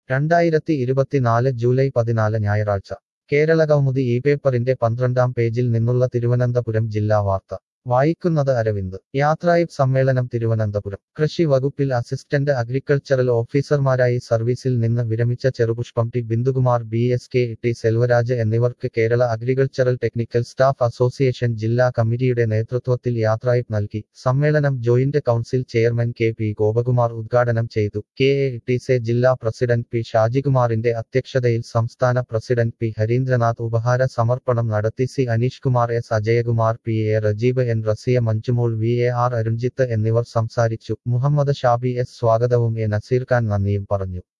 രണ്ടായിരത്തി ഇരുപത്തിനാല് ജൂലൈ പതിനാല് ഞായറാഴ്ച കേരള കൗമുദി ഈ പേപ്പറിന്റെ പന്ത്രണ്ടാം പേജിൽ നിന്നുള്ള തിരുവനന്തപുരം ജില്ലാ വാർത്ത വായിക്കുന്നത് അരവിന്ദ് യാത്രായിപ് സമ്മേളനം തിരുവനന്തപുരം കൃഷി വകുപ്പിൽ അസിസ്റ്റന്റ് അഗ്രികൾച്ചറൽ ഓഫീസർമാരായി സർവീസിൽ നിന്ന് വിരമിച്ച Cherupushpam T Bindukumar B S K T Selvaraj എന്നിവർക്ക് Kerala agricultural technical staff association ജില്ലാ കമ്മിറ്റിയുടെ നേതൃത്വത്തിൽ യാത്രായിപ് നൽകി സമ്മേളനം joint council chairman K P Gopakumar ഉദ്ഘാടനം ചെയ്തു കെ എ ടി സെ ജില്ലാ പ്രസിഡന്റ് പി ഷാജികുമാറിന്റെ അധ്യക്ഷതയിൽ സംസ്ഥാന പ്രസിഡന്റ് പി ഹരീന്ദ്രനാഥ് ഉപഹാര സമർപ്പണം നടത്തി C Anish Kumar S Ajayakumar P A Rajeeb N Rasiya Manjumol V A R Arunjith എന്നിവർ സംസാരിച്ചു മുഹമ്മദ് ഷാബി എസ് സ്വാഗതവും എ നസീർ ഖാൻ നന്ദിയും പറഞ്ഞു